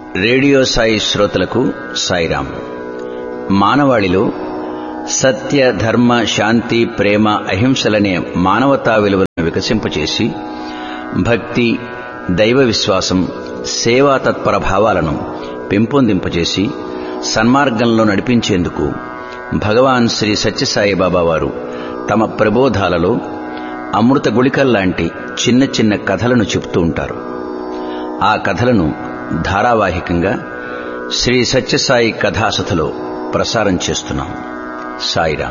radio Sai శ్రోతలకు సాయిరాం మానవాళిలో సత్య ధర్మ శాంతి ప్రేమ అహింసలనే మానవతా విలువలను వికసింపచేసి భక్తి దైవ విశ్వాసం సేవా తత్పర భావాలను పెంపొందింపచేసి సన్మార్గంలో నడిపించేందుకు భగవాన్ శ్రీ సత్యసాయి బాబా వారు తమ ప్రబోధాలలో అమృత గుళికల్లాంటి చిన్న చిన్న కథలను చెబుతూ ఉంటారు ఆ కథలను ధారావాహికంగా శ్రీ సత్యసాయి కథాసథలో ప్రసారం చేస్తున్నాం సాయిరాం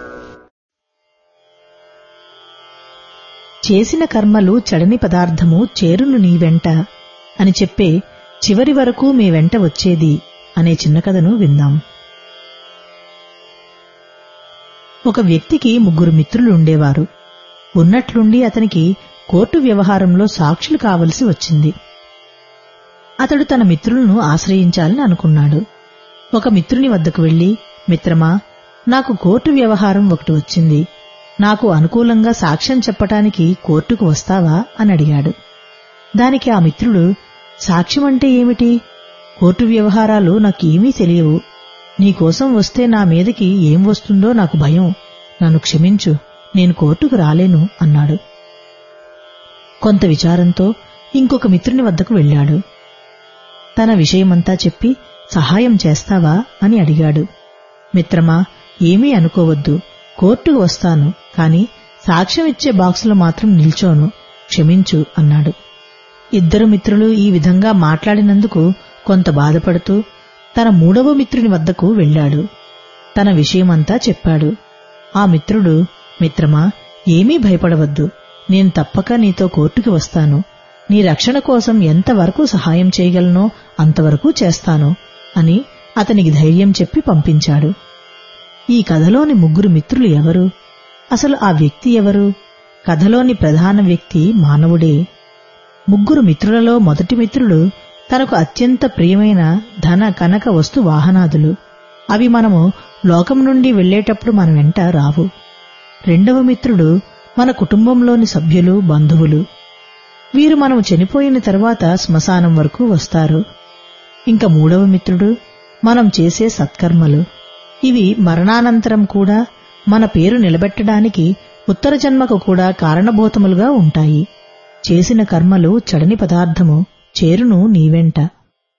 చేసిన కర్మలు చెడని పదార్థము చేరును నీ వెంట అని చెప్పే చివరి వరకు మీ వెంట వచ్చేది అనే చిన్న కథను విందాం ఒక వ్యక్తికి ముగ్గురు మిత్రులు ఉండేవారు ఉన్నట్లుండి అతనికి కోర్టు వ్యవహారంలో సాక్షులు కావలసి వచ్చింది అతడు తన మిత్రులను ఆశ్రయించాలని అనుకున్నాడు ఒక మిత్రుని వద్దకు వెళ్లి మిత్రమా నాకు కోర్టు వ్యవహారం ఒకటి వచ్చింది నాకు అనుకూలంగా సాక్ష్యం చెప్పటానికి కోర్టుకు వస్తావా అని అడిగాడు దానికి ఆ మిత్రుడు సాక్ష్యం అంటే ఏమిటి కోర్టు వ్యవహారాలు నాకేమీ తెలియవు నీకోసం వస్తే నా మీదకి ఏం వస్తుందో నాకు భయం నన్ను క్షమించు నేను కోర్టుకు రాలేను అన్నాడు కొంత విచారంతో ఇంకొక మిత్రుని వద్దకు వెళ్ళాడు తన విషయమంతా చెప్పి సహాయం చేస్తావా అని అడిగాడు మిత్రమా ఏమీ అనుకోవద్దు కోర్టుకు వస్తాను కాని సాక్ష్యం ఇచ్చే బాక్సులో మాత్రం నిల్చోను క్షమించు అన్నాడు ఇద్దరు మిత్రులు ఈ విధంగా మాట్లాడినందుకు కొంత బాధపడుతూ తన మూడవ మిత్రుని వద్దకు వెళ్ళాడు తన విషయమంతా చెప్పాడు ఆ మిత్రుడు మిత్రమా ఏమీ భయపడవద్దు నేను తప్పక నీతో కోర్టుకి వస్తాను నీ రక్షణ కోసం ఎంతవరకు సహాయం చేయగలనో అంతవరకు చేస్తాను అని అతనికి ధైర్యం చెప్పి పంపించాడు ఈ కథలోని ముగ్గురు మిత్రులు ఎవరు అసలు ఆ వ్యక్తి ఎవరు కథలోని ప్రధాన వ్యక్తి మానవుడే ముగ్గురు మిత్రులలో మొదటి మిత్రుడు తనకు అత్యంత ప్రియమైన ధన కనక వస్తు వాహనాదులు అవి మనము లోకం నుండి వెళ్లేటప్పుడు మన వెంట రావు రెండవ మిత్రుడు మన కుటుంబంలోని సభ్యులు బంధువులు వీరు మనము చనిపోయిన తరువాత శ్మశానం వరకు వస్తారు ఇంకా మూడవ మిత్రుడు మనం చేసే సత్కర్మలు ఇవి మరణానంతరం కూడా మన పేరు నిలబెట్టడానికి ఉత్తర జన్మకు కూడా కారణభూతములుగా ఉంటాయి చేసిన కర్మలు చడని పదార్థము చేరును నీవెంట